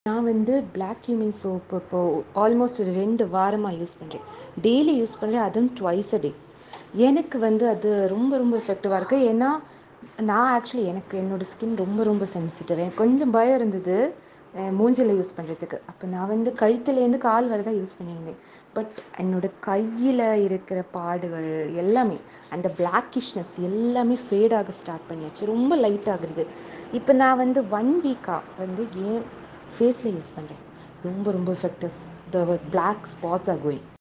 நான் வந்து black cumin soap இப்போது ஆல்மோஸ்ட் ஒரு ரெண்டு வாரமாக யூஸ் பண்ணுறேன் டெய்லி யூஸ் பண்ணுறேன் அதுவும் ட்வைஸ் அ டே எனக்கு வந்து அது ரொம்ப ரொம்ப எஃபெக்டிவாக இருக்குது ஏன்னா நான் ஆக்சுவலி எனக்கு என்னோடய ஸ்கின் ரொம்ப ரொம்ப சென்சிட்டிவ் எனக்கு கொஞ்சம் பயம் இருந்தது அஹ் மூஞ்சில யூஸ் பண்ணுறதுக்கு அப்போ நான் வந்து கழுத்துலேருந்து கால் வரை தான் யூஸ் பண்ணியிருந்தேன் பட் என்னோடய கையில் இருக்கிற பாடுகள் எல்லாமே அந்த பிளாக்கிஷ்னஸ் எல்லாமே ஃபேட் ஆக ஸ்டார்ட் பண்ணியாச்சு ரொம்ப லைட் ஆகுது இப்போ நான் வந்து ஒன் வீக்காக வந்து ஏன் ஃபேஸில் யூஸ் பண்ணுறேன் ரொம்ப ரொம்ப effective the black spots are going